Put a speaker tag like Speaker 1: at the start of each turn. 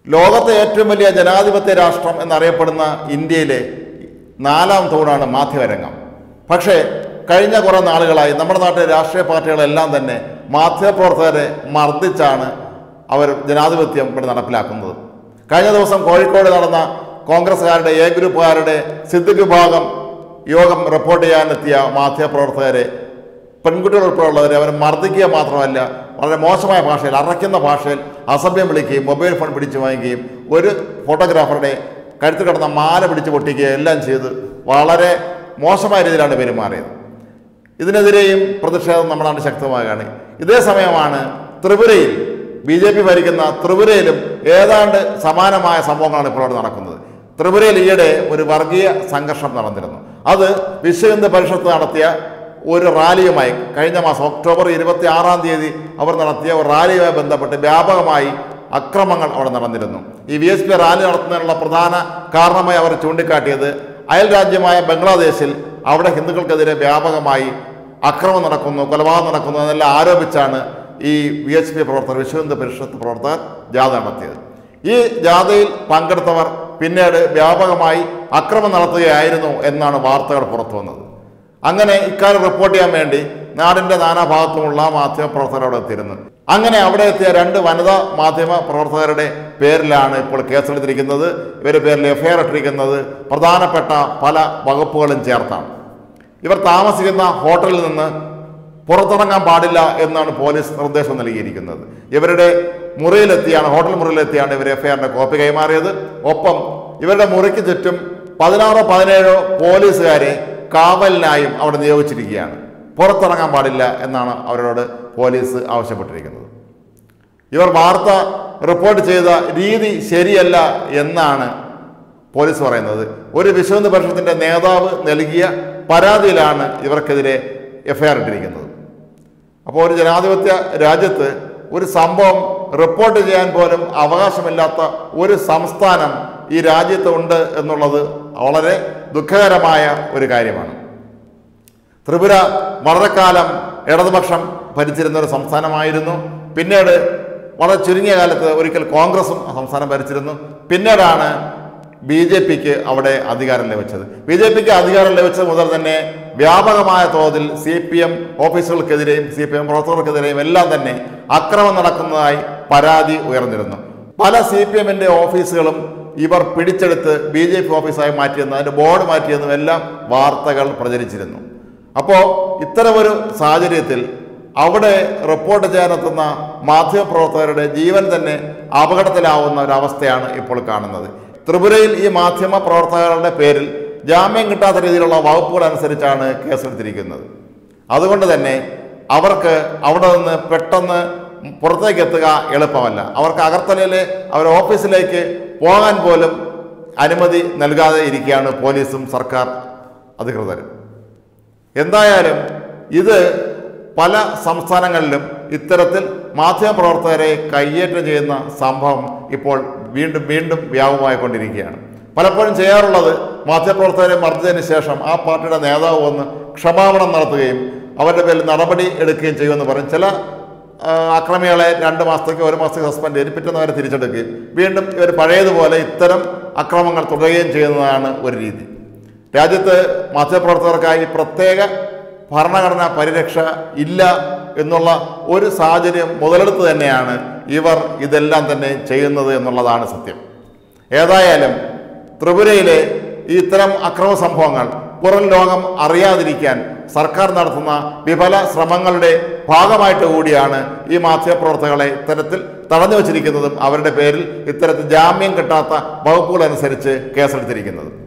Speaker 1: ലോകത്തെ ഏറ്റവും വലിയ ജനാധിപത്യ രാഷ്ട്രം എന്നറിയപ്പെടുന്ന ഇന്ത്യയിലെ നാലാം തൂണാണ് മാധ്യമരംഗം പക്ഷേ കഴിഞ്ഞ കുറേ നാളുകളായി നമ്മുടെ നാട്ടിലെ രാഷ്ട്രീയ പാർട്ടികളെല്ലാം തന്നെ മാധ്യമപ്രവർത്തകരെ മർദ്ദിച്ചാണ് അവർ ജനാധിപത്യം ഇവിടെ നടപ്പിലാക്കുന്നത് കഴിഞ്ഞ ദിവസം കോഴിക്കോട് നടന്ന കോൺഗ്രസ്സുകാരുടെ എ ഗ്രൂപ്പുകാരുടെ സിദ്ദിഖ് വിഭാഗം യോഗം റിപ്പോർട്ട് ചെയ്യാനെത്തിയ മാധ്യമപ്രവർത്തകരെ പെൺകുട്ടികൾ ഉൾപ്പെടെയുള്ളവരെ അവരെ മർദ്ദിക്കുക മാത്രമല്ല വളരെ മോശമായ ഭാഷയിൽ അറയ്ക്കുന്ന ഭാഷയിൽ അസഭ്യം വിളിക്കുകയും മൊബൈൽ ഫോൺ പിടിച്ചു വാങ്ങുകയും ഒരു ഫോട്ടോഗ്രാഫറുടെ കഴുത്തിൽ കിടന്ന മാല പിടിച്ച് പൊട്ടിക്കുകയും എല്ലാം ചെയ്ത് വളരെ മോശമായ രീതിയിലാണ് പെരുമാറിയത് ഇതിനെതിരെയും പ്രതിഷേധം നമ്മുടെ നാട്ടിൽ ശക്തമാകുകയാണ് ഇതേ സമയമാണ് ത്രിപുരയിൽ ബി ജെ പി ഭരിക്കുന്ന ത്രിപുരയിലും ഏതാണ്ട് സമാനമായ സംഭവങ്ങളാണ് ഇപ്പോൾ അവിടെ നടക്കുന്നത് ത്രിപുരയിൽ ഈയിടെ ഒരു വർഗീയ സംഘർഷം നടന്നിരുന്നു അത് വിശ്വ ഹിന്ദു പരിഷത്ത് നടത്തിയ ഒരു റാലിയുമായി കഴിഞ്ഞ മാസം ഒക്ടോബർ ഇരുപത്തി ആറാം തീയതി അവർ നടത്തിയ ഒരു റാലിയുമായി ബന്ധപ്പെട്ട് വ്യാപകമായി അക്രമങ്ങൾ അവിടെ നടന്നിരുന്നു ഈ വി എസ് പി റാലി നടത്തുന്നതിനുള്ള പ്രധാന കാരണമായി അവർ ചൂണ്ടിക്കാട്ടിയത് അയൽ രാജ്യമായ ബംഗ്ലാദേശിൽ അവിടെ ഹിന്ദുക്കൾക്കെതിരെ വ്യാപകമായി അക്രമം നടക്കുന്നു കൊലപാതകം നടക്കുന്നു എന്നെല്ലാം ആരോപിച്ചാണ് ഈ വി എച്ച് പി പ്രവർത്തകർ വിശ്വ ഹിന്ദു പരിഷത്ത് പ്രവർത്തകർ ജാഥ നടത്തിയത് ഈ ജാഥയിൽ പങ്കെടുത്തവർ പിന്നീട് വ്യാപകമായി അക്രമം നടത്തുകയായിരുന്നു എന്നാണ് വാർത്തകൾ പുറത്തു വന്നത് അങ്ങനെ ഇക്കാര്യം റിപ്പോർട്ട് ചെയ്യാൻ വേണ്ടി നാടിന്റെ നാനാഭാഗത്തുമുള്ള മാധ്യമ പ്രവർത്തകർ അവിടെ എത്തിയിരുന്നു അങ്ങനെ അവിടെ എത്തിയ രണ്ട് വനിതാ മാധ്യമ പ്രവർത്തകരുടെ പേരിലാണ് ഇപ്പോൾ കേസെടുത്തിരിക്കുന്നത് ഇവരുടെ പേരിൽ എഫ്ഐആർ ഇട്ടിരിക്കുന്നത് പ്രധാനപ്പെട്ട പല വകുപ്പുകളും ചേർത്താണ് ഇവർ താമസിക്കുന്ന ഹോട്ടലിൽ നിന്ന് പുറത്തിറങ്ങാൻ പാടില്ല എന്നാണ് പോലീസ് നിർദ്ദേശം നൽകിയിരിക്കുന്നത് ഇവരുടെ മുറിയിലെത്തിയാണ് ഹോട്ടൽ മുറിയിലെത്തിയാണ് ഇവർ എഫ്ഐആറിന്റെ കോപ്പി കൈമാറിയത് ഒപ്പം ഇവരുടെ മുറിക്ക് ചുറ്റും പതിനാറോ പതിനേഴോ പോലീസുകാരെ കാവലിനായും അവിടെ നിയോഗിച്ചിരിക്കുകയാണ് പുറത്തിറങ്ങാൻ പാടില്ല എന്നാണ് അവരോട് പോലീസ് ആവശ്യപ്പെട്ടിരിക്കുന്നത് ഇവർ വാർത്ത റിപ്പോർട്ട് ചെയ്ത രീതി ശരിയല്ല എന്നാണ് പോലീസ് പറയുന്നത് ഒരു വിശ്വഹിന്ദു പരിഷത്തിന്റെ നേതാവ് നൽകിയ പരാതിയിലാണ് ഇവർക്കെതിരെ എഫ്ഐആർ ഇട്ടിരിക്കുന്നത് അപ്പോൾ ഒരു ജനാധിപത്യ രാജ്യത്ത് ഒരു സംഭവം റിപ്പോർട്ട് ചെയ്യാൻ പോലും അവകാശമില്ലാത്ത ഒരു സംസ്ഥാനം ഈ രാജ്യത്ത് ഉണ്ട് എന്നുള്ളത് വളരെ ദുഃഖകരമായ ഒരു കാര്യമാണ് ത്രിപുര വളരെ കാലം ഇടതുപക്ഷം ഭരിച്ചിരുന്ന ഒരു സംസ്ഥാനമായിരുന്നു പിന്നീട് വളരെ ചുരുങ്ങിയ കാലത്ത് ഒരിക്കൽ കോൺഗ്രസും ആ സംസ്ഥാനം ഭരിച്ചിരുന്നു പിന്നീടാണ് ബി ജെ പിക്ക് അവിടെ അധികാരം ലഭിച്ചത് ബി ജെ പിക്ക് അധികാരം ലഭിച്ചത് മുതൽ തന്നെ വ്യാപകമായ തോതിൽ സി പി എം ഓഫീസുകൾക്കെതിരെയും സി പി എം പ്രവർത്തകർക്കെതിരെയും എല്ലാം തന്നെ അക്രമം നടക്കുന്നതായി പരാതി ഉയർന്നിരുന്നു പല സി പി എമ്മിൻ്റെ ഓഫീസുകളും ഇവർ പിടിച്ചെടുത്ത് ബി ജെ പി ഓഫീസായി മാറ്റിയെന്നും അതിൻ്റെ ബോർഡ് മാറ്റിയെന്നും എല്ലാം വാർത്തകൾ പ്രചരിച്ചിരുന്നു അപ്പോൾ ഇത്തരമൊരു സാഹചര്യത്തിൽ അവിടെ റിപ്പോർട്ട് ചെയ്യാനെത്തുന്ന മാധ്യമപ്രവർത്തകരുടെ ജീവൻ തന്നെ അപകടത്തിലാവുന്ന ഒരവസ്ഥയാണ് ഇപ്പോൾ കാണുന്നത് ത്രിപുരയിൽ ഈ മാധ്യമ പ്രവർത്തകരുടെ പേരിൽ ജാമ്യം കിട്ടാത്ത രീതിയിലുള്ള വകുപ്പുകൾ അനുസരിച്ചാണ് കേസെടുത്തിരിക്കുന്നത് അതുകൊണ്ട് തന്നെ അവർക്ക് അവിടെ നിന്ന് പെട്ടെന്ന് പുറത്തേക്ക് എത്തുക എളുപ്പമല്ല അവർക്ക് അകർത്തലയിലെ അവർ ഓഫീസിലേക്ക് പോകാൻ പോലും അനുമതി നൽകാതെ ഇരിക്കുകയാണ് പോലീസും സർക്കാർ അധികൃതരും എന്തായാലും ഇത് പല സംസ്ഥാനങ്ങളിലും ഇത്തരത്തിൽ മാധ്യമപ്രവർത്തകരെ കയ്യേറ്റം ചെയ്യുന്ന സംഭവം ഇപ്പോൾ വീണ്ടും വീണ്ടും വ്യാപകമായിക്കൊണ്ടിരിക്കുകയാണ് പലപ്പോഴും ചെയ്യാറുള്ളത് മാധ്യമപ്രവർത്തകരെ മർദ്ദിച്ചതിന് ശേഷം ആ പാർട്ടിയുടെ നേതാവ് വന്ന് ക്ഷമാപണം നടത്തുകയും അവരുടെ പേരിൽ നടപടി എടുക്കുകയും ചെയ്യുമെന്ന് പറയും ചില ആ, അക്രമികളെ രണ്ട് മാസത്തേക്ക് ഒരു മാസത്തേക്ക് സസ്പെൻഡ് ചെയ്ത് പിറ്റേന്ന് അവരെ തിരിച്ചെടുക്കുകയും വീണ്ടും ഇവർ പഴയതുപോലെ ഇത്തരം അക്രമങ്ങൾ തുടരുകയും ചെയ്യുന്നതാണ് ഒരു രീതി രാജ്യത്ത് മാധ്യമപ്രവർത്തകർക്കായി പ്രത്യേക ഭരണഘടനാ പരിരക്ഷ ഇല്ല എന്നുള്ള ഒരു സാഹചര്യം മുതലെടുത്ത് തന്നെയാണ് ഇവർ ഇതെല്ലാം തന്നെ ചെയ്യുന്നത് എന്നുള്ളതാണ് സത്യം ഏതായാലും ത്രിപുരയിലെ ഈ ഇത്തരം അക്രമ സംഭവങ്ങൾ പുറം ലോകം അറിയാതിരിക്കാൻ സർക്കാർ നടത്തുന്ന വിഫല ശ്രമങ്ങളുടെ ഭാഗമായിട്ട് കൂടിയാണ് ഈ മാധ്യമപ്രവർത്തകളെ ഇത്തരത്തിൽ തടഞ്ഞു വച്ചിരിക്കുന്നതും അവരുടെ പേരിൽ ഇത്തരത്തിൽ ജാമ്യം കിട്ടാത്ത വകുപ്പുകൾ അനുസരിച്ച് കേസെടുത്തിരിക്കുന്നത്